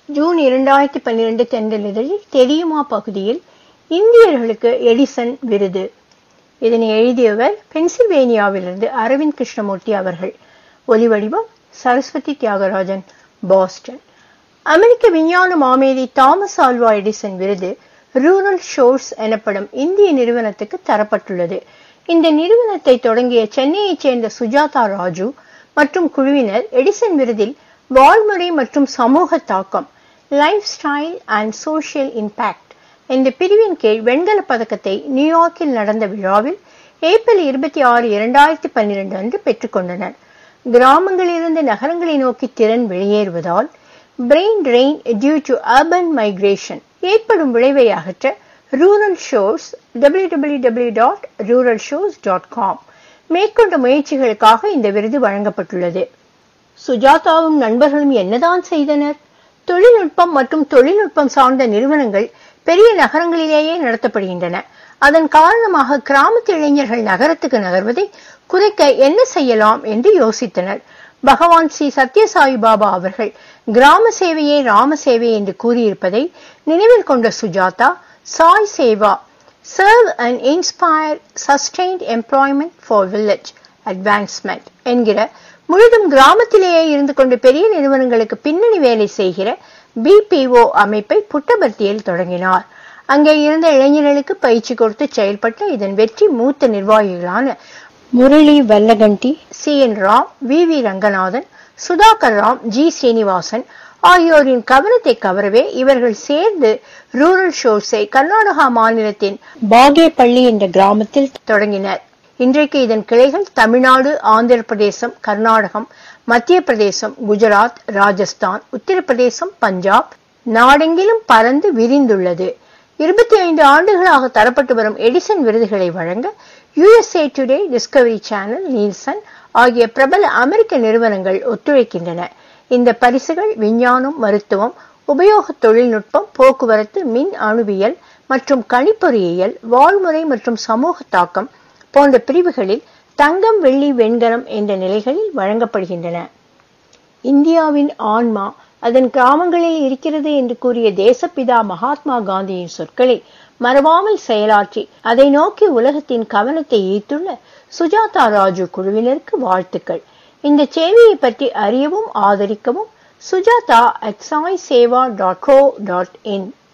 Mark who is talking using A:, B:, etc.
A: June இரண்டாயிரத்தி பன்னிரண்டு தென்றல் இதழில் தெரியுமா பகுதியில் இந்தியர்களுக்கு எடிசன் விருது இதனை எழுதியவர் பென்சில்வேனியாவிலிருந்து அரவிந்த் கிருஷ்ணமூர்த்தி அவர்கள் ஒலிவடிவம் சரஸ்வதி தியாகராஜன் பாஸ்டன் அமெரிக்க விஞ்ஞான மாமேதை தாமஸ் ஆல்வா எடிசன் விருது ரூரல் ஷோர்ஸ் எனப்படும் இந்திய நிறுவனத்துக்கு தரப்பட்டுள்ளது இந்த நிறுவனத்தை தொடங்கிய சென்னையைச் சேர்ந்த சுஜாதா ராஜு மற்றும் குழுவினர் எடிசன் விருதில் வாழ்முறை மற்றும் சமூக தாக்கம் life style and social impact என்ற பிரிவின் கீழ் வெண்கல பதக்கத்தை நியூயார்க்கில் நடந்த விழாவில் ஏப்ரல் இருபத்தி ஆறு இரண்டாயிரத்தி பன்னிரண்டு அன்று பெற்றுக்கொண்டனர் கிராமங்களிலிருந்து நகரங்களை நோக்கி திறன் வெளியேறுவதால் brain drain due to urban migration ஏற்படும் விளைவை அகற்ற Rural Shores W W W dot Rural Shores dot com மேற்கொண்ட முயற்சிகளுக்காக இந்த விருது வழங்கப்பட்டுள்ளது சுஜாதாவும் நண்பர்களும் என்னதான் செய்தனர் தொழில்நுட்பம் மற்றும் தொழில்நுட்பம் சார்ந்த நிறுவனங்கள் பெரிய நகரங்களிலேயே நடத்தப்படுகின்றன அதன் காரணமாக கிராமத்து இளைஞர்கள் நகரத்துக்கு நகர்வதை குறைக்க என்ன செய்யலாம் என்று யோசித்தனர் பகவான் ஸ்ரீ சத்யசாயி பாபா அவர்கள் கிராம சேவையே ராம சேவை என்று கூறியிருப்பதை நினைவில் கொண்ட Sujatha Sai Seva serve and inspire sustained employment for village advancement என்கிற முழுதும் கிராமத்திலேயே இருந்து கொண்டு பெரிய நிறுவனங்களுக்கு பின்னணி வேலை செய்கிற பிபிஓ அமைப்பை புட்டபர்த்தியில் தொடங்கினார் அங்கே இருந்த இளைஞர்களுக்கு பயிற்சி கொடுத்து செயல்பட்ட இதன் வெற்றி மூத்த நிர்வாகிகளான Murali Vallakandi C N Ram V V Ranganathan Sudhakar Ram G Srinivasan ஆகியோரின் கவனத்தை கவரவே இவர்கள் சேர்ந்து ரூரல் ஷோர்ஸை கர்நாடகா மாநிலத்தின் பாகேபள்ளி என்ற கிராமத்தில் தொடங்கினர் இன்றைக்கு இதன் கிளைகள் தமிழ்நாடு ஆந்திர பிரதேசம் கர்நாடகம் மத்திய பிரதேசம் குஜராத் ராஜஸ்தான் உத்தரப்பிரதேசம் பஞ்சாப் நாடெங்கிலும் பறந்து விரிந்துள்ளது இருபத்தி ஐந்து ஆண்டுகளாக தரப்பட்டு வரும் எடிசன் விருதுகளை வழங்க USA Today Discovery Channel Nielsen ஆகிய பிரபல அமெரிக்க நிறுவனங்கள் ஒத்துழைக்கின்றன இந்த பரிசுகள் விஞ்ஞானம் மருத்துவம் உபயோக தொழில்நுட்பம் போக்குவரத்து மின் அணுவியல் மற்றும் கணிப்பொறியியல் வாழ்முறை மற்றும் சமூக தாக்கம் போன்ற பிரிவுகளில் தங்கம் வெள்ளி வெண்கலம் என்ற நிலைகளில் வழங்கப்படுகின்றன இந்தியாவின் ஆன்மா அதன் கிராமங்களில் இருக்கிறது என்று கூறிய தேசப்பிதா மகாத்மா காந்தியின் சொற்களை மறவாமல் செயலாற்றி அதை நோக்கி உலகத்தின் கவனத்தை ஈர்த்துள்ள சுஜாதா ராஜு குழுவினருக்கு வாழ்த்துக்கள் இந்த சேவையை பற்றி அறியவும் ஆதரிக்கவும் Sujatha at Sai Seva dot co dot in